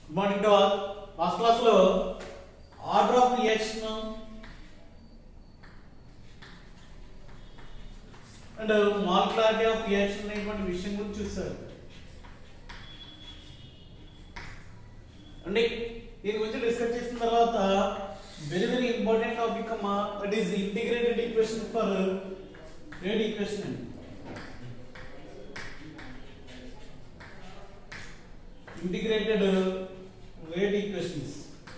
Good morning to all last class లో order of reaction and molecularity of reaction అనేటువంటి విషయం గురించి చూస్తారు అండి దీని గురించి డిస్కస్ చేసిన తర్వాత వెరీ వెరీ ఇంపార్టెంట్ టాపిక్ అమ్మా that is integrated equation for rate equation అండి ఇంటిగ్రేటెడ్ రేట్ ఈక్వేషన్స్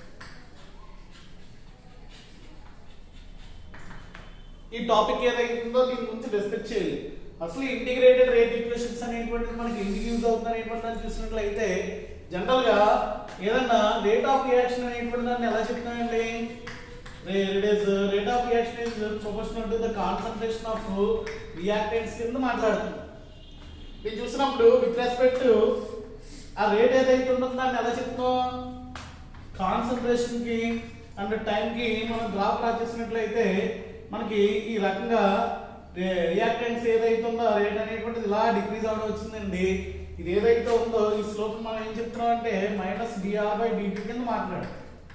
ఈ టాపిక్ ఏదైతుందో దీని గురించి డిస్కస్ చేయాలి అసలు ఇంటిగ్రేటెడ్ రేట్ ఈక్వేషన్స్ అనేటువంటిది మనకి ఎందుకు యూజ్ అవుతుంది అనేటువంటి చూసినట్లయితే జనరల్ గా ఏదన్నా రేట్ ఆఫ్ రియాక్షన్ అనేటువంటి దాన్ని ఎలా చెప్తామండి rate of reaction is proportional to the concentration of reactants కింద మాట్లాడుతుంది ఇది చూసినప్పుడు విత్ రెస్పెక్ట్ ఆ రేట్ ఏదైతే ఉంటుందో దాన్ని ఎలా చెప్తాం కాన్సన్ట్రేషన్ కి అండ్ టైం కి మనం గ్రాఫ్ డ్రా చేసినట్లయితే మనకి ఈ రకంగా రియాక్టెన్స్ ఏదైతే ఉందో ఆ రేట్ అనేటువంటిది ఇలా డిక్రీజ్ అవడం వచ్చిందండి ఇది ఏదైతే ఉందో ఈ స్లోప్ మనం ఏం చెప్తున్నాం అంటే మైనస్ డిఆర్ బై డిటి కింద మాట్లాడు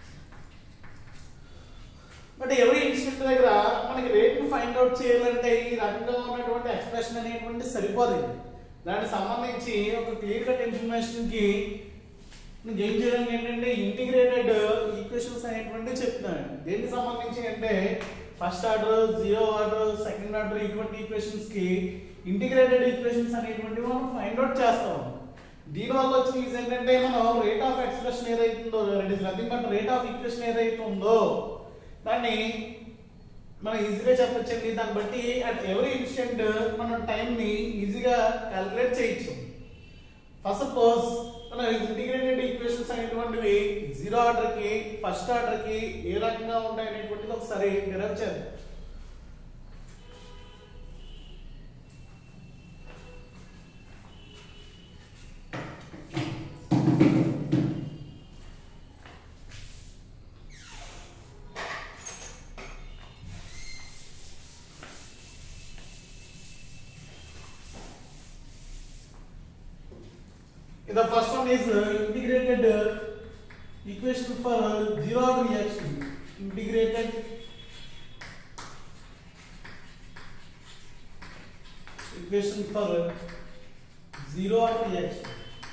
బట్ ఎవరి ఇన్స్టిట్యూట్ దగ్గర మనకి రేట్ ని ఫైండ్ అవుట్ చేయాలంటే ఈ రకంగా ఉన్నటువంటి ఎక్స్ప్రెషన్ అనేటువంటి సరిపోదు దానికి సంబంధించి ఒక క్లియర్ కట్ ఇన్ఫర్మేషన్ కి గెయిన్ చేయడానికి ఏంటంటే ఇంటిగ్రేటెడ్ ఈక్వేషన్స్ అనేటువంటి చెప్తున్నాను దేనికి సంబంధించి అంటే first order zero order second order ఇటువంటి ఈక్వేషన్స్ కి ఇంటిగ్రేటెడ్ ఈక్వేషన్స్ అనేటువంటివి మనం ఫైండ్ అవుట్ చేస్తాం దీని వల్ల వచ్చిన యూజ్ ఏంటంటే మనం రేట్ ఆఫ్ ఎక్స్ప్రెషన్ ఏదైతుందో it is nothing but rate of equation ఏదైతే ఉందో దాన్ని మనం ఈజీగా చెప్పొచ్చండి దాన్ని బట్టి అట్ ఎవరీ ఇన్స్టెంట్ మనం టైం ని ఈజీగా క్యాలిక్యులేట్ చేయొచ్చు ఫస్ట్ సపోజ్ మన ఇంటిగ్రేటెడ్ ఈక్వేషన్స్ అనేటువంటివి జీరో ఆర్డర్ కి ఫస్ట్ ఆర్డర్ కి ఏ రకంగా ఉంటాయి అనేటువంటిది ఒకసారి డెరైవ్ చేద్దాం The first one is uh, integrated uh, equation for uh, zero order reaction. Integrated equation for uh, zero order reaction.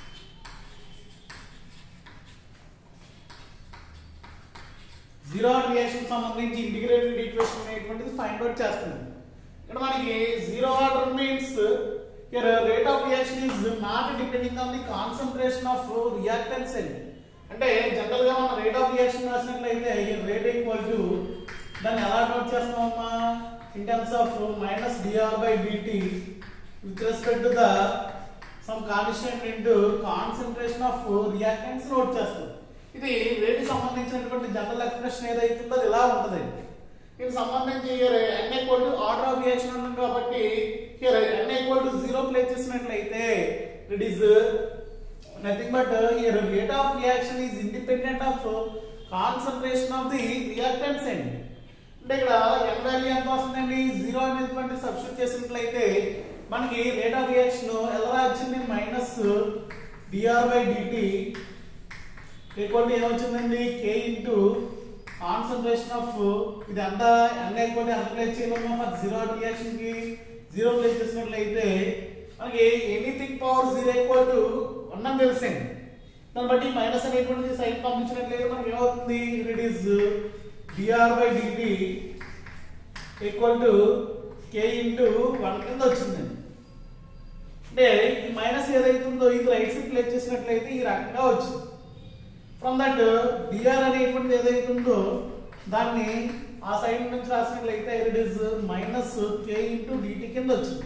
Zero order reaction సంబంధించి ఇంటిగ్రేటెడ్ ఈక్వేషన్ అనేటువంటిది ఫైండ్ అవుట్ చేస్తుంది ఇక్కడ మనకి zero order means Here, rate of reaction is not depending on the concentration of reactant cell. అంటే general గా మనం rate of reaction రాసినట్లయితే rate equal to దాన్ని ఎలా నోట్ చేస్తామమ్మా in terms of minus d r by d t with respect to the some constant into concentration of reactants note చేస్తాం ఇది rate సంబంధించినటువంటి జనరల్ ఎక్స్ప్రెషన్ ఏదైతుందో అది ఇలా ఉంటుంది దీనికి సంబంధించి n equal to order of reaction ఉన్నాం కాబట్టి here n equal to 0 place చేసినట్లయితే it is nothing but here rate of reaction is independent of concentration of the reactants end అంటే ఇక్కడ n వాల్యూ ఎంత వస్తుందండి 0 అనేటువంటి సబ్స్టిట్యూట్ చేసినట్లయితే మనకి రేట్ ఆఫ్ రియాక్షన్ ఎలా వచ్చింది minus d r by d t equal to ఏమొచ్చిందండి కే ఇంటూ కాన్సన్ట్రేషన్ ఆఫ్ ఇది అంతా n ఈక్వల్ టు ఎంత ప్లేస్ చేయమన్నా ఫర్ జీరో రియాక్షన్ కి జీరో ప్లేస్ చేసినట్లయితే మనకి anything power zero equal to one అని తెలిసింది దాన్ని బట్టి మైనస్ అనేటువంటి సైడ్ పంపించినట్లయితే మనకి ఏమవుతుంది it is d r by d t equal to k into one కింద వచ్చిందండి అంటే ఈ మైనస్ ఏదైతుందో ఇది రైట్ సైడ్ ప్లేస్ చేసినట్లయితే ఈ రకంగా వచ్చింది ఫ్రమ్ దట్ డిఆర్ అనేటువంటిది ఏదైతుందో దాన్ని ఆ సైడ్ నుంచి రాసినట్లయితే it is minus K into d t కింద వచ్చింది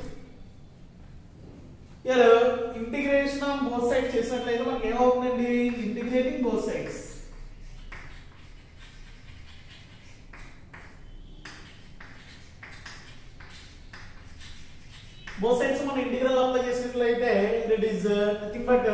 ఇంటిగ్రేషన్ ఆన్ బోత్ సైడ్ చేసినట్లయితే మనకి ఏమవుతుందండి integrating both sides both sides మనం ఇంటిగ్రల్ అప్లై చేసినట్లయితే it is nothing but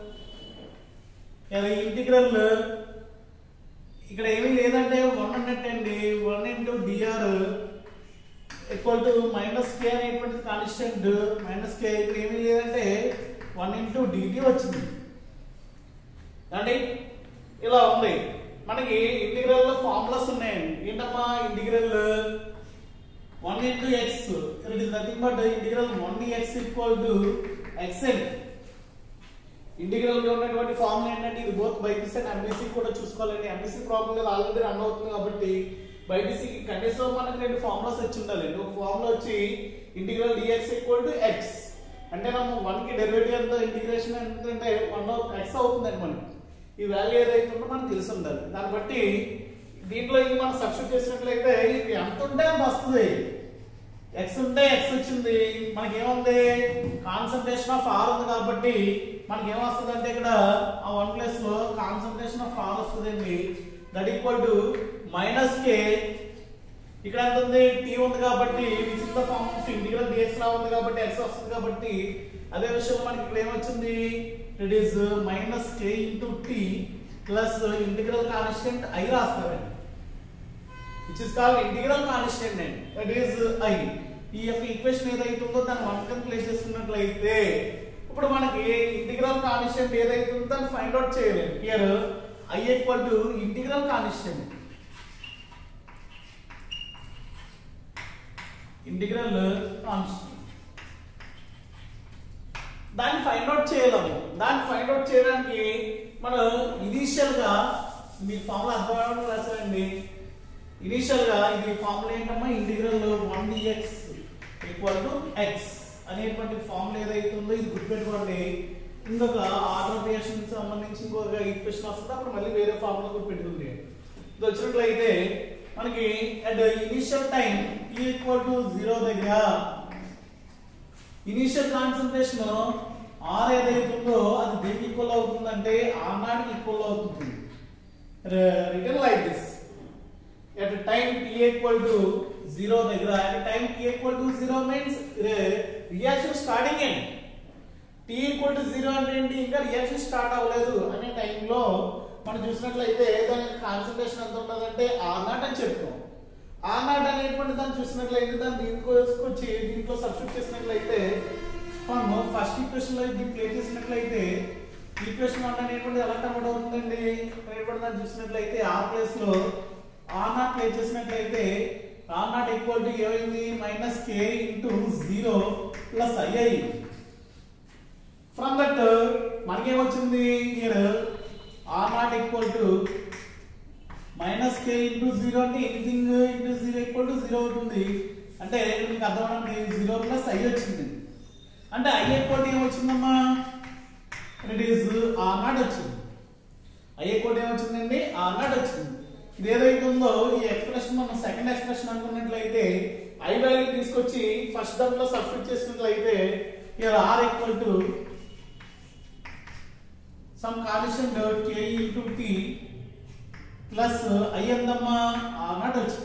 integral ఇక్కడ ఏమీ లేదంటే వన్ అన్నట్టు అండి one into d r equal to minus k అనేటువంటిది కాన్స్టెంట్ మైనస్ కే ఇక్కడ ఏమీ లేదంటే వన్ ఇంటూ డిటి వచ్చింది అంటే ఇలా ఉంది మనకి ఇంటిగ్రల్ లో ఫార్ములాస్ ఉన్నాయండి ఏంటమ్మా integral one into x it is nothing but integral one x equal to x l integral లో ఉన్నటువంటి ఫార్ములా ఏంటంటే ఇది బోత్ బైపీసీ అండ్ ఎంబీసీ కూడా చూసుకోవాలండి ఎంబీసీ ప్రాబ్లం ఆల్రెడీ రన్ అవుతుంది కాబట్టి బైపీసీకి కనీసం మనకి రెండు ఫార్ములాస్ వచ్చి ఉండాలి ఒక ఫార్ములా వచ్చి integral d x equal to x అంటే మనం వన్ కి డెరివేటివ్ ఎంత ఇంటిగ్రేషన్ ఎంత వన్ ఎక్స్ అవుతుందండి మనకి ఈ వాల్యూ ఏదైతే ఉందో మనకు తెలిసి ఉండాలి దాన్ని బట్టి దీంట్లో ఇది మనం సబ్స్టిట్యూట్ చేసినట్లయితే ఇది ఎంత ఉంటే అంత వస్తుంది ఎక్స్ ఉంటే ఎక్స్ వచ్చింది మనకి ఏముంది కాన్సన్ట్రేషన్ ఆఫ్ ఆర్ ఉంది కాబట్టి మనకి ఏమొస్తుంది అంటే ఇక్కడ ఆ వన్ ప్లేస్ లో కాన్సన్ట్రేషన్ ఆఫ్ ఆర్ వస్తుందండి that equal to minus k ఇక్కడ ఎంత ఉంది టీ ఉంది కాబట్టి which is the form of integral d x లా ఉంది కాబట్టి ఎక్స్ వస్తుంది కాబట్టి అదే విషయం మనకి ఇక్కడ ఏమొచ్చింది it is minus K into t plus integral constant I రాస్తారండి which is called integral constant అండి దట్ ఈస్ ఐ ఈ యొక్క ఈక్వేషన్ ఏదైతే ఉందో దాన్ని వన్ కింద ప్లేస్ చేసుకున్నట్లయితే ఇప్పుడు మనకి ఇంటిగ్రల్ కాన్స్టెంట్ ఏదైతే ఉందో దాన్ని ఫైండ్ అవుట్ చేయలేము here I equal to integral constant integral constant దాన్ని ఫైండ్ అవుట్ చేయలేము దాన్ని ఫైండ్ అవుట్ చేయడానికి మనం ఇనీషియల్ గా మీ ఫార్ములా అర్థం రాసారండి ఇనీషియల్ గా ఇది ఫార్ములా ఏంటమ్మా integral one d x equal to x అనేటువంటి ఫార్ములా ఏదైతే ఉందో ఇది గుర్తుపెట్టుకోండి ఇంకొక ఆర్డర్ రియాక్షన్ సంబంధించి ఇంకొక ఈక్వేషన్ వస్తుంది అప్పుడు మళ్ళీ వేరే ఫార్ములా కూడా పెట్టుకుంది ఇది వచ్చినట్లయితే మనకి at initial time equal to zero దగ్గర ఇనిషియల్ కాన్సన్ట్రేషన్ ఆర్ ఏదైతే ఉందో అది దేనికి ఈక్వల్ అవుతుందంటే ఆర్ నాట్ ఈక్వల్ అవుతుంది written like this at a time t equal to 0 దగ్గర at a time t equal to 0 means reaction starting and t equal to 0 అంటే ఏంటి ఇంకా రియాక్షన్ స్టార్ట్ అవ్వలేదు అనే టైంలో మనం చూసినట్లయితే దాని కాన్సన్ట్రేషన్ ఎంత ఉంటుందంటే ఆర్ నాట్ అని చెప్తాం ఆర్ నాట్ అనేటువంటి దాన్ని చూసినట్లయితే దాన్ని దీంట్లో వేసుకొచ్చి దీంట్లో సబ్స్టిట్యూట్ చేసినట్లయితే మనం ఫస్ట్ ఈక్వేషన్ లో దీన్ని ప్లే చేసినట్లయితే ఈక్వేషన్ వన్ అనేటువంటి ఎలా కన్వర్ట్ అవుతుందండి అనేటువంటి దాన్ని చూసినట్లయితే ఆ ప్లేస్ లో ఆర్ నాట్ ప్లే చేసినట్లయితే ఆర్ నాట్ ఈక్వల్ టు ఏమైంది minus K into zero plus I అయింది ఫ్రమ్ దట్ మనకేమొచ్చింది here R naught equal to minus K into zero అంటే anything into zero equal to zero అవుతుంది అంటే ఇక్కడ మీకు అర్థం అవడానికి జీరో ప్లస్ ఐ వచ్చింది అంటే ఐ ఈక్వల్ టు ఏమొచ్చిందమ్మా ఇట్ ఈస్ ఆర్ నాట్ వచ్చింది ఐ ఈక్వల్ టు ఏమొచ్చిందండి ఆర్ నాట్ వచ్చింది ఇది ఏదైతే ఉందో ఈ ఎక్స్ప్రెషన్ మనం సెకండ్ ఎక్స్ప్రెషన్ అనుకున్నట్లయితే ఐ వాల్యూ తీసుకొచ్చి ఫస్ట్ టర్మ్ లో సబ్స్టిట్యూట్ చేసినట్లయితే here R equal to some constant k into t plus I ఎంతమ్మా ఆర్ నాట్ వచ్చింది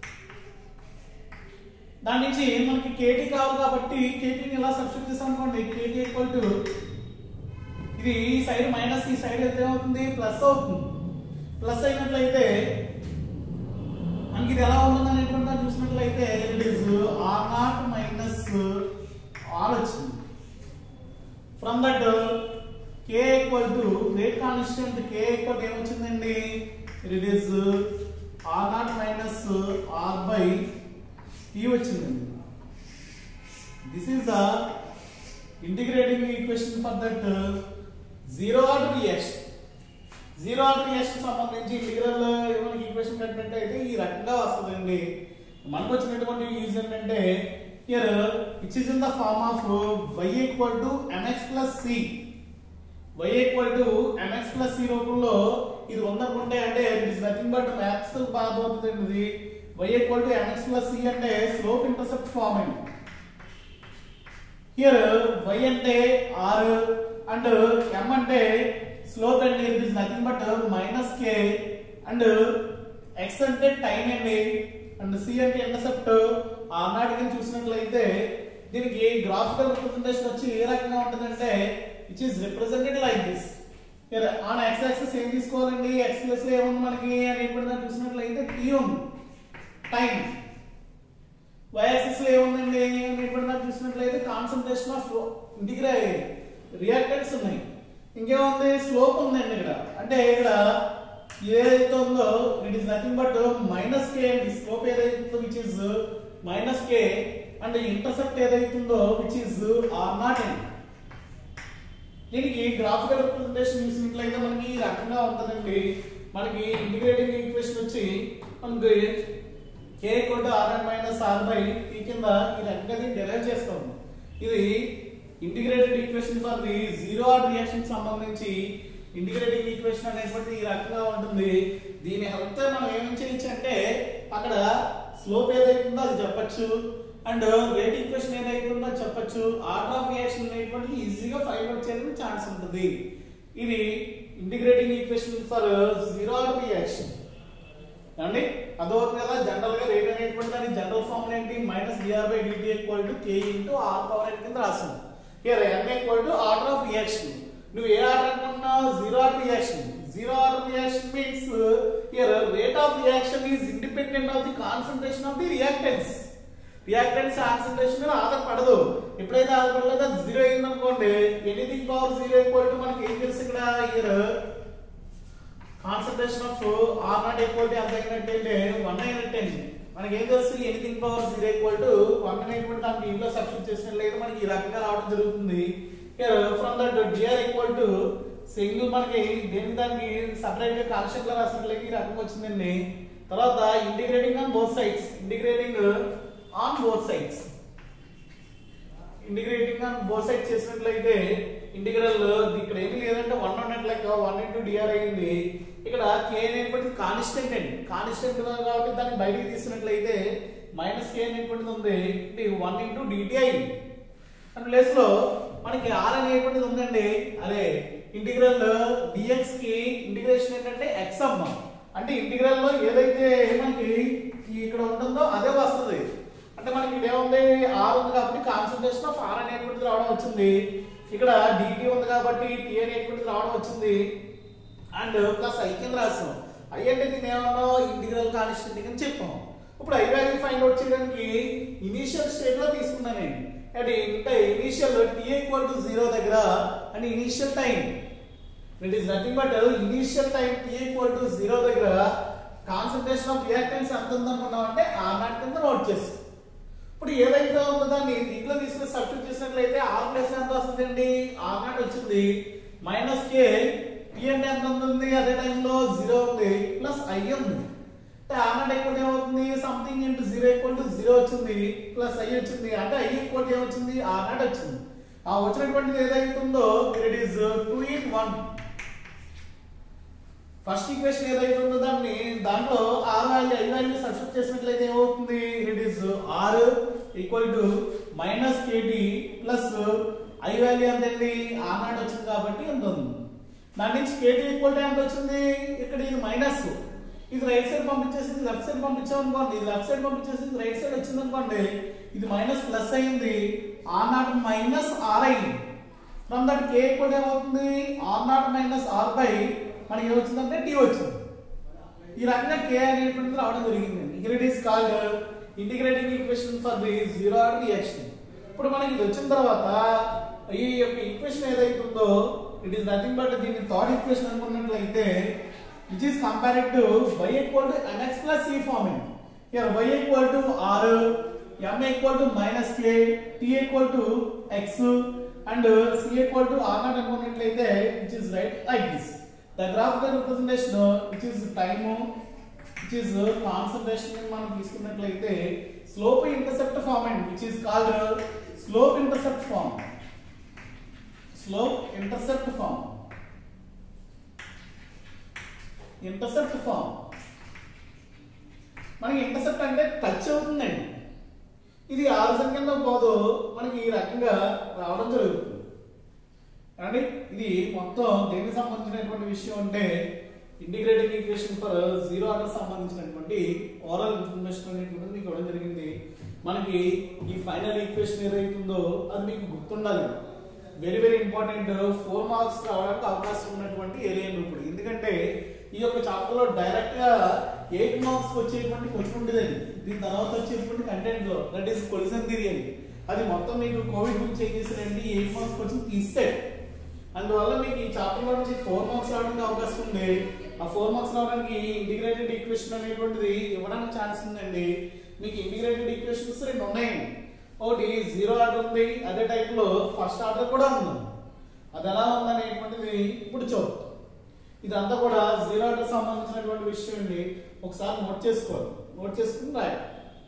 దాని నుంచి మనకి కేటీ కావాలి కాబట్టి కేటీని ఇలా సబ్స్టిట్యూట్ చేసాం అనుకోండి కేటీ ఈక్వల్ టు ఇది ఈ సైడ్ మైనస్ ఈ సైడ్ ఎంత అవుతుంది ప్లస్ అవుతుంది ప్లస్ అయినట్లయితే మనకి ఇది ఎలా ఉంటుంది అనేటువంటి దాన్ని చూసినట్లయితే it is R naught minus R వచ్చింది from that K equal to rate constant k equal ఏమొచ్చిందండి it is R naught minus R by t వచ్చిందండి this is the integrating equation for that zero order reaction zero order reaction సంబంధించి integral మనకి equation కట్టినట్టయితే ఈ రకంగా వస్తుందండి మనకు వచ్చినటువంటి యూజ్ ఏంటంటే here which is in the form of y equal to mx plus c y equal to mx plus C రూపంలో ఇది ఉందనుకుంటే అంటే it is nothing but maths బాధ అవుతుంది ఇది y equal to mx plus c అంటే slope intercept form అండి here y అంటే r అండ్ m అంటే స్లోప్ అండి it is nothing but minus k and x అంటే టైం అండి అండ్ c అంటే ఇంటర్సెప్ట్ ఆర్ నాట్ గా చూసినట్లయితే దీనికి గ్రాఫికల్ రిప్రజెంటేషన్ వచ్చి ఏ రకంగా ఉంటుందంటే which is represented like this on x axis ఏం తీసుకోవాలండి x ప్లస్ లో ఏముంది మనకి అని ఇప్పుడు దాన్ని చూసినట్లయితే t ఉంది టైం y యాక్సిస్ లో ఏముందండి అని ఇప్పుడు దాన్ని చూసినట్లయితే కాన్సన్ట్రేషన్ ఆఫ్ ఇంటిగ్రే రియాక్టెంట్స్ ఉన్నాయి ఇంకేముంది స్లోప్ ఉందండి ఇక్కడ అంటే ఇక్కడ ఏదైతే ఉందో it is nothing but minus k and slope ఏదైతే ఉందో which is minus k and intercept ఏదైతే ఉందో which is R naught and దీనికి గ్రాఫికల్ రిప్రజెంటేషన్ చూసినట్లయితే మనకి ఈ రకంగా ఉంటుందండి మనకి ఇంటిగ్రేటింగ్ ఈక్వేషన్ వచ్చి మనకి కే కొట్టు R and minus R by ఈ కింద ఈ రకంగా దీన్ని డెరైవ్ చేస్తాం ఇది integrated equation for the zero order reaction సంబంధించి ఇంటిగ్రేటింగ్ ఈక్వేషన్ అనేటువంటిది ఈ రకంగా ఉంటుంది దీని హెల్ప్ మనం ఏం చేయొచ్చు అంటే అక్కడ స్లోప్ ఏదైతే ఉందో అది చెప్పొచ్చు అండ్ రేట్ ఈక్వేషన్ ఏదైతే ఉందో అది చెప్పొచ్చు ఆర్డర్ ఆఫ్ రియాక్షన్ అనేటువంటిది ఈజీగా ఫైండ్ అవుట్ చేయడానికి ఛాన్స్ ఉంటుంది ఇది integrating equation for zero order reaction అండి అదవుతుంది కదా జనరల్ గా రేట్ అనేటువంటి దాని జనరల్ ఫార్ములా ఏంటి minus d r by d t equal to k into R power n కింద రాసాం here n equal to order of reaction నువ్వు ఏ ఆర్డర్ అనుకున్నావు zero order reaction zero order reaction means here rate of reaction is independent of the concentration of the reactants reactants concentration మీద ఆధారపడదు ఎప్పుడైతే ఆధారపడలేదో zero అయింది అనుకోండి anything power zero equal to మనకి ఏం తెలుసు ఇక్కడ here concentration of R naught equal to ఎంత అయినట్టంటే వన్ అయినట్టండి మనకి ఏం తెలుసు anything power zero equal to one అనేటువంటి దానికి ఇంట్లో సబ్స్టిట్యూట్ చేసినట్లయితే మనకి ఈ రకంగా రావడం జరుగుతుంది from that d r equal to single మనకి దేని దానికి సపరేట్ గా కాన్సెప్ట్ లో రాసినట్లయితే ఈ రకంగా వచ్చిందండి తర్వాత integrating on both sides integrating on both sides integrating on both side చేసినట్లయితే ఇంటిగ్రల్ ఇక్కడ ఏమి లేదంటే వన్ ఉన్నట్లయితే వన్ ఇంటూ డిఆర్ అయింది ఇక్కడ కే అనేటువంటిది కాన్స్టెంట్ అండి కాన్స్టెంట్ కాబట్టి దాన్ని బయటికి తీసినట్లయితే మైనస్ కే అనేటువంటిది ఉంది ఇది వన్ ఇంటూ డిటి అయింది అండ్ ప్లేస్ లో మనకి ఆర్ అనేటువంటిది ఉందండి అదే ఇంటిగ్రల్ డిఎక్స్ కి ఇంటిగ్రేషన్ ఏంటంటే ఎక్స్ అమ్మ అంటే ఇంటిగ్రల్ లో ఏదైతే మనకి ఈ ఇక్కడ ఉంటుందో అదే వస్తుంది అంటే మనకి ఇక్కడ ఏముంది ఆర్ ఉంది కాబట్టి కాన్సన్ట్రేషన్ ఆఫ్ ఆర్ అనేటువంటిది రావడం వచ్చింది ఇక్కడ డిటి ఉంది కాబట్టి టి అనేటువంటిది రావడం వచ్చింది అండ్ ప్లస్ ఐ కింద రాస్తాం ఐ అంటే దీన్ని ఏమన్నా ఇంటిగ్రల్ కాన్స్టెంట్ అని చెప్పాం ఇప్పుడు ఐ వాల్యూ ఫైండ్ అవుట్ చేయడానికి ఇనీషియల్ స్టేట్ లో తీసుకున్నాను నేను అంటే ఇంత initial t equal to zero దగ్గర అంటే initial time it is nothing but initial time t equal to zero దగ్గర కాన్సన్ట్రేషన్ ఆఫ్ రియాక్టెన్స్ ఎంత ఉందనుకున్నాం అంటే ఆ నాట్ కింద నోట్ చేస్తాం ఇప్పుడు ఏదైతే ఉందో దాన్ని దీంట్లో తీసుకుని సబ్స్టిట్యూట్ చేసినట్లయితే ఆర్ ప్లస్ ఎంత వస్తుందండి ఆర్ నాట్ వచ్చింది మైనస్ కే టీ అంటే ఎంత ఉంటుంది అదే టైంలో జీరో ఉంది ప్లస్ ఐ ఉంది అంటే ఆర్ నాట్ ఈక్వల్ ఏమవుతుంది something into zero equal to zero వచ్చింది ప్లస్ ఐ వచ్చింది అంటే ఐ ఈక్వల్ ఏమొచ్చింది ఆర్ నాట్ వచ్చింది ఆ వచ్చినటువంటిది ఏదైతే ఉందో it is two in one first equation ఏదైతే ఉందో దాన్ని దాంట్లో R value I value substitute చేసినట్లయితే ఏమవుతుంది it is R equal to minus KT plus I value ఎంతండి ఆర్ నాట్ వచ్చింది కాబట్టి ఎంత ఉంది దాని నుంచి కేటీ ఈక్వల్ టు ఎంత వచ్చింది ఇక్కడ ఇది మైనస్ ఇది రైట్ సైడ్ పంపించేసి ఇది లెఫ్ట్ సైడ్ పంపించాం అనుకోండి ఇది లెఫ్ట్ సైడ్ పంపించేసి ఇది రైట్ సైడ్ వచ్చింది అనుకోండి ఇది మైనస్ ప్లస్ అయింది ఆర్ నాట్ మైనస్ ఆర్ అయింది ఫ్రమ్ దట్ కే ఈక్వల్ ఏమవుతుంది R naught minus R by మనకి ఏమొచ్చిందంటే టీ వచ్చింది ఈ రకంగా కే అనేటువంటిది రావడం జరిగిందండి ఇక్కడ it is called integrating equation for the zero order reaction ఇప్పుడు మనకి ఇది వచ్చిన తర్వాత ఈ యొక్క ఈక్వేషన్ ఏదైతే ఉందో ఇట్ ఈస్ నథింగ్ బట్ దీన్ని థర్డ్ ఈక్వేషన్ అనుకున్నట్లయితే which is compared to y equal to mx plus c forming here y equal to r m equal to minus k t equal to x and c equal to r naught అనుకున్నట్లయితే which is write like this the graphical representation which is time which is concentration మనం తీసుకున్నట్లయితే slope intercept form and which is called slope intercept form slope intercept form intercept form మనకి intercept అంటే touch అవుతుందండి ఇది ఆలోచన కింద పోదు మనకి ఈ రకంగా రావడం జరుగుతుంది అండి ఇది మొత్తం దేనికి సంబంధించినటువంటి విషయం అంటే integrating equation for zero order సంబంధించినటువంటి ఓవరాల్ ఇన్ఫర్మేషన్ అనేటువంటిది మీకు ఇవ్వడం జరిగింది మనకి ఈ ఫైనల్ ఈక్వేషన్ ఏదైతుందో అది మీకు గుర్తుండాలి very very important four marks రావడానికి అవకాశం ఉన్నటువంటి ఏరియా ఇప్పుడు ఎందుకంటే ఈ యొక్క చాప్టర్ లో డైరెక్ట్ గా ఎయిట్ మార్క్స్ వచ్చేటువంటి క్వశ్చన్ ఉండేదండి దీని తర్వాత వచ్చేటువంటి కంటెంట్ లో దట్ ఈస్ కొలిజన్ థియరీ అని అది మొత్తం మీకు కోవిడ్ గురించి ఏం చేశారండి ఎయిట్ మార్క్స్ క్వశ్చన్ తీస్తాడు అందువల్ల మీకు ఈ చాప్టర్ లో నుంచి ఫోర్ మార్క్స్ రావడానికి అవకాశం ఉంది ఆ ఫోర్ మార్క్స్ రావడానికి ఇంటిగ్రేటెడ్ ఈక్వేషన్ అనేటువంటిది ఇవ్వడానికి ఛాన్స్ ఉందండి మీకు ఇంటిగ్రేటెడ్ ఈక్వేషన్స్ రెండు ఉన్నాయండి ఒకటి జీరో ఆర్డర్ ఉంది అదే టైప్ లో ఫస్ట్ ఆర్డర్ కూడా ఉంది అది ఎలా ఉందనేటువంటిది ఇప్పుడు చూద్దాం ఇదంతా కూడా జీరో ఆర్డర్ సంబంధించినటువంటి విషయం అండి ఒకసారి నోట్ చేసుకోవాలి నోట్ చేసుకుని రాయాలి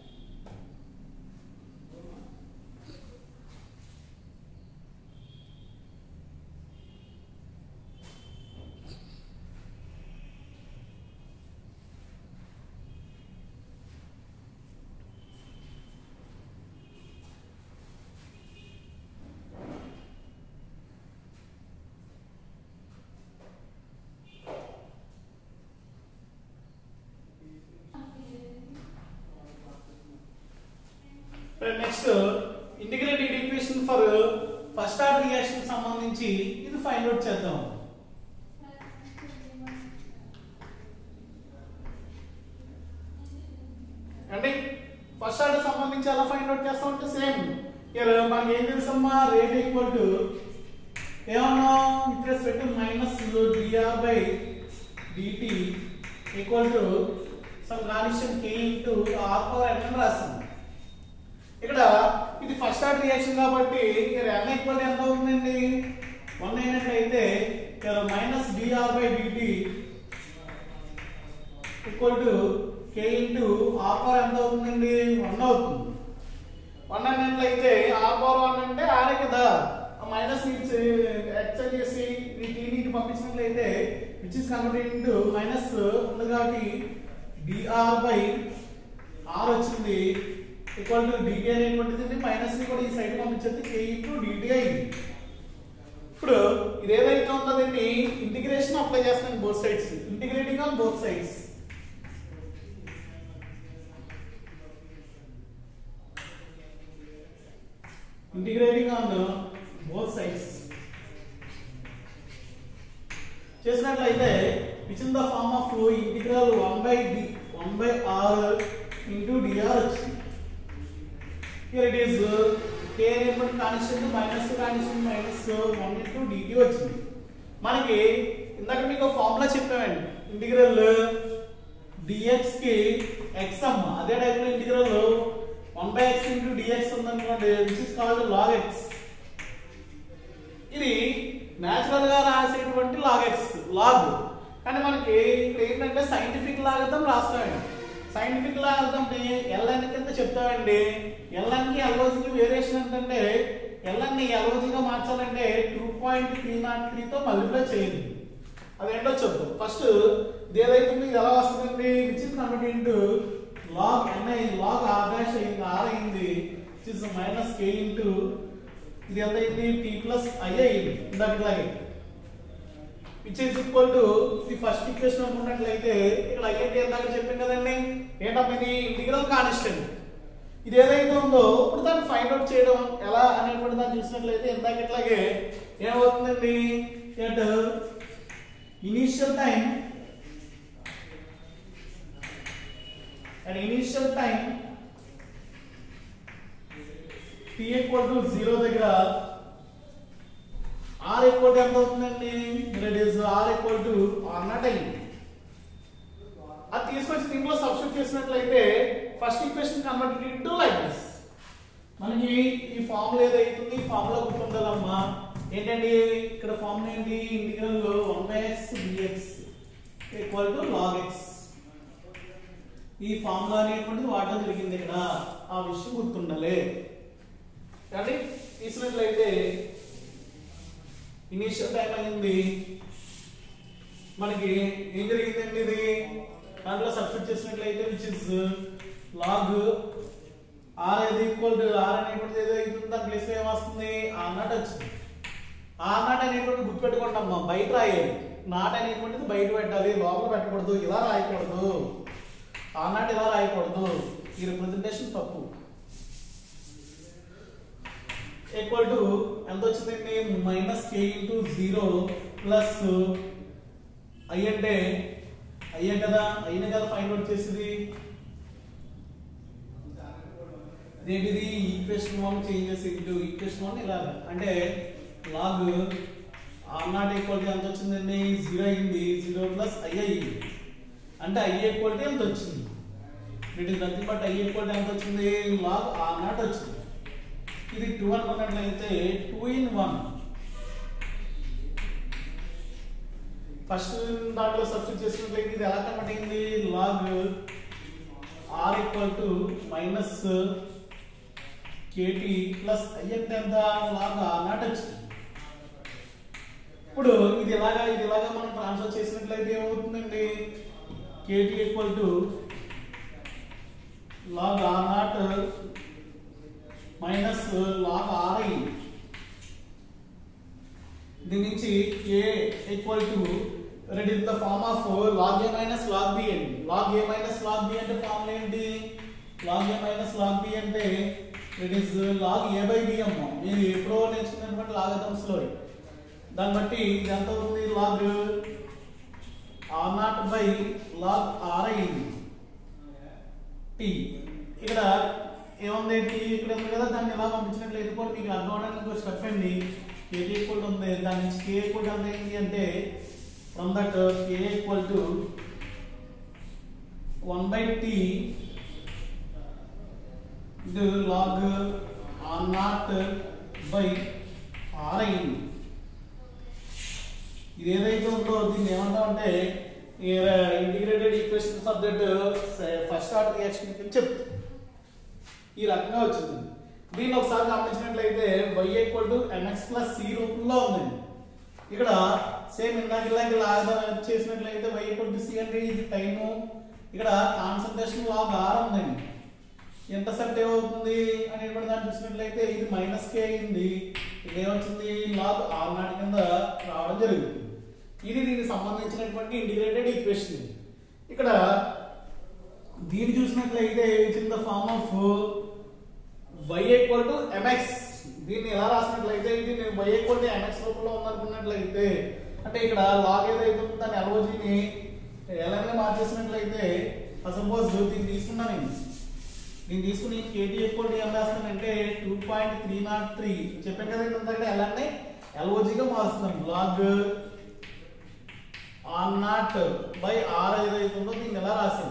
next integrated equation for first order reaction సంబంధించి ఇది ఫైండ్ అవుట్ చేద్దాం అంటే ఫస్ట్ ఆర్డర్ సంబంధించి ఎలా ఫైండ్ అవుట్ చేస్తాం అంటే సేమ్ ఇక్కడ మనకి ఏం తెలుసమ్మా రేట్ ఈక్వల్ టు ఏమన్నా with respect minus d r by d t equal to some constant k into R power n అని రాస్తుంది ఇక్కడ ఇది ఫస్ట్ ఆర్డర్ రియాక్షన్ కాబట్టి ఇక్కడ n ఈక్వల్ ఎంత అవుతుందండి వన్ అయినట్లయితే ఇక్కడ minus d r by d t equal to k into R power ఎంత అవుతుందండి వన్ అవుతుంది వన్ అన్నట్లయితే ఆర్ పవర్ వన్ అంటే ఆరే కదా మైనస్ ఎక్స్చేంజ్ చేసి ఈ టీని పంపించినట్లయితే which is converted into minus ఉంది కాబట్టి డిఆర్ బై ఆర్ వచ్చింది ఈక్వల్ టు డిటి అనేటువంటిది మైనస్ ని కూడా ఈ సైడ్ పంపించేది కే ఇంటూ డిటి అయింది ఇప్పుడు ఇది ఏదైతే ఉందో దీన్ని ఇంటిగ్రేషన్ అప్లై చేస్తాను both sides integrating on both sides integrating on both sides చేసినట్లయితే which in the form of integral one by D one by R into DR వచ్చింది హియర్ ఇట్ ఈస్ కే అనేటువంటి constant minus constant minus one into DT వచ్చింది మనకి ఇందాక మీకు formula చెప్పామండి integral d x కి X అమ్మ అదే టైప్ లో integral one by X into DX ఉందనుకోండి which is called log X ఇది నేచురల్ గా రాసేటువంటి లాగ్ ఎక్స్ లాగ్ కానీ మనకి ఇక్కడ ఏంటంటే సైంటిఫిక్ లాగర్థం రాస్తామండి సైంటిఫిక్ లాగర్థం ఎల్ఎన్ కింద చెప్తామండి ఎల్ఎన్ కి ఎల్ఓజీ కి వేరియేషన్ ఏంటంటే ఎల్ఎన్ ని ఎల్ఓజీ గా మార్చాలంటే two point three naught three తో మల్టిప్లై చేయండి అదేంటో చెప్తాం ఫస్ట్ ఇది ఏదైతే ఉందో ఇది ఎలా వస్తుందండి which is convert into log N అయింది లాగ్ ఆర్ డాష్ అయింది ఆర్ అయింది which is minus K into ఇది ఎంత అయింది టీ ప్లస్ ఐ అయింది ఇందాక ఇట్లాగే విచ్ ఇస్ ఈక్వల్ టు ఇది ఫస్ట్ ఈక్వేషన్ అనుకున్నట్లయితే ఇక్కడ ఐ అంటే ఇందాక చెప్పాను కదండి ఏంటమ్మా ఇది ఇంటిగ్రల్ కాన్స్టెంట్ ఇది ఏదైతే ఉందో ఇప్పుడు దాన్ని ఫైండ్ అవుట్ చేయడం ఎలా అనేటువంటి దాన్ని చూసినట్లయితే ఇందాక ఇట్లాగే ఏమవుతుందండి at initial time at initial time t equal to 0 దగ్గర r equal to ఎంత అవుతుందండి it is r equal to r naught అయింది అది తీసుకొచ్చి దీంట్లో సబ్స్టిట్యూట్ చేసినట్లయితే first equation converted into like this మనకి ఈ ఫార్ములా ఏదైతుంది ఈ ఫార్ములా గుర్తుండాలమ్మా ఏంటండి ఇక్కడ ఫార్ములా ఏంటి integral 1x dx equal to log x ఈ ఫార్ములా అనేటువంటిది వాడడం జరిగింది ఇక్కడ ఆ విషయం గుర్తుండాలి కాబట్టి తీసినట్లయితే ఇనీషియల్ టైం అయింది మనకి ఏం జరిగిందండి ఇది దాంట్లో సబ్స్టిట్యూట్ చేసినట్లయితే విచ్ ఇస్ లాగ్ ఆర్ ఏది ఈక్వల్ టు ఆర్ అనేటువంటిది ఏదో అవుతుంది దాని ప్లేస్ ఏం వస్తుంది ఆర్ నాట్ వచ్చింది ఆర్ నాట్ అనేటువంటిది గుర్తుపెట్టుకుంటాం బయట రాయాలి నాట్ అనేటువంటిది బయట పెట్టాలి లోపల పెట్టకూడదు ఇలా రాయకూడదు ఆనాటి ఇలా రాయకూడదు ఈ రిప్రజెంటేషన్ తప్పు ఈక్వల్ టు ఎంత వచ్చిందండి minus K into zero plus I అంటే అయ్యే కదా అయిన కదా ఫైండ్ అవుట్ చేసింది ఇదేంటిది equation one changes into equation one ఇలా అంటే log R naught equal to ఎంత వచ్చిందండి జీరో అయింది జీరో ప్లస్ ప్లస్ ఐ అయ్యింది అంటే ఐ ఈక్వల్ టు ఎంత వచ్చింది it is nothing but I equal to ఎంత వచ్చింది లాగ్ ఆర్ నాట్ వచ్చింది ఇది టూ అనుకున్నట్లయితే టూ ఇన్ వన్ ఫస్ట్ దాంట్లో సబ్స్టిట్యూట్ చేసినట్లయితే ఇది ఎలా కన్వర్ట్ అయింది log R equal to minus KT plus I అంటే ఎంత లాగ్ ఆర్ నాట్ వచ్చింది ఇప్పుడు ఇది ఇలాగా ఇది ఇలాగా మనం ట్రాన్స్ఫర్ చేసినట్లయితే ఏమవుతుందండి KT equal to log R naught minus log R I దీని నుంచి A equal to it is the form of log A minus log B అండి log A minus log B అంటే ఫార్ములా ఏంటి log A minus log B అంటే it is log A by B అమ్మ మీరు ఎప్పుడో నేర్చుకున్నటువంటి లాగథమ్స్ లో దాన్ని బట్టి ఇది ఎంత అవుతుంది log R naught by log R అయింది టీ ఇక్కడ ఏముంది టీ ఇక్కడ ఉంది కదా దాన్ని ఎలా పంపించినట్లయితే కూడా మీకు అర్థం అవడానికి ఇంకో స్టెప్ అండి కేటీ ఈక్వల్ ఉంది దాని నుంచి కే ఈక్వల్ ఎంత అయింది అంటే from that K equal to one by T ఇది log R naught by R అయింది ఇది ఏదైతే ఉందో దీన్ని ఏమంటామంటే integrated equation subject first order reaction కింద చెప్తుంది ఈ రకంగా వచ్చింది దీన్ని ఒకసారి గమనించినట్లయితే y equal to mx plus C రూపంలో ఉందండి ఇక్కడ సేమ్ ఇందాక ఇలాగే లాగా చేసినట్లయితే y ఈక్వల్ టు సి అంటే ఇది టైము ఇక్కడ కాన్సన్ట్రేషన్ లాగ్ ఆర్ ఉందండి ఇంటర్సెప్ట్ ఏమవుతుంది అనేటువంటి దాన్ని చూసినట్లయితే ఇది మైనస్ కే అయింది ఇక్కడ ఏమొచ్చింది లాగ్ ఆర్ నాట్ కింద రావడం జరుగుతుంది ఇది దీనికి సంబంధించినటువంటి ఇంటిగ్రేటెడ్ ఈక్వేషన్ ఇక్కడ దీన్ని చూసినట్లయితే it's in the form of y equal to mx దీన్ని ఎలా రాసినట్లయితే ఇది నేను y ఈక్వల్ టు mx రూపంలో ఉందనుకున్నట్లయితే అంటే ఇక్కడ లాగ్ ఏదైతే ఉందో దాని ఎల్ఓజిని ఎలాగే మార్చేసినట్లయితే సపోజ్ దీన్ని తీసుకున్నాను నేను నేను తీసుకుని కేటీ ఈక్వల్ టు ఏం రాస్తానంటే two point three naught three చెప్పాను కదా ఇంతకంటే ఎలానే ఎల్ఓజిగా మారుస్తున్నాను log R naught by R ఏదైతే ఉందో దీన్ని ఎలా రాసాను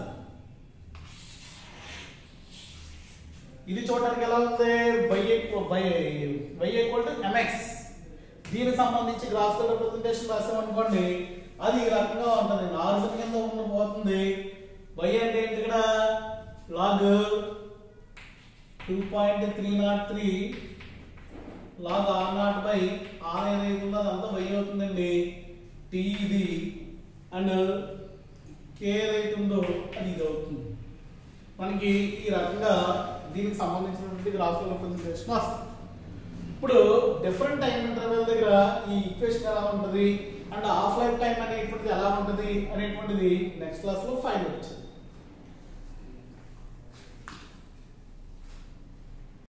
ఇది చూడడానికి ఎలా ఉంది Y Y Y equal to MX దీనికి సంబంధించి గ్రాఫికల్ రిప్రజెంటేషన్ రాసాం అనుకోండి అది ఈ రకంగా ఉంటుంది ఆర్డర్ కింద ఉన్న పోతుంది బై అంటే ఏంటి ఇక్కడ log two point three naught three log R naught by R ఏదైతే ఉందో అదంతా బై అవుతుందండి టీ ఇది అండ్ కే ఏదైతే ఉందో అది ఇది అవుతుంది మనకి ఈ రకంగా దీనికి సంబంధించినటువంటి గ్రాఫికల్ రిప్రజెంటేషన్ వస్తుంది ఇప్పుడు డిఫరెంట్ టైం ఇంటర్వెల్ దగ్గర ఈ ఈక్వేషన్ ఎలా ఉంటుంది అండ్ హాఫ్ లైఫ్ టైం అనేటువంటిది ఎలా ఉంటుంది అనేటువంటిది నెక్స్ట్ క్లాస్ లో ఫైండ్ అవుట్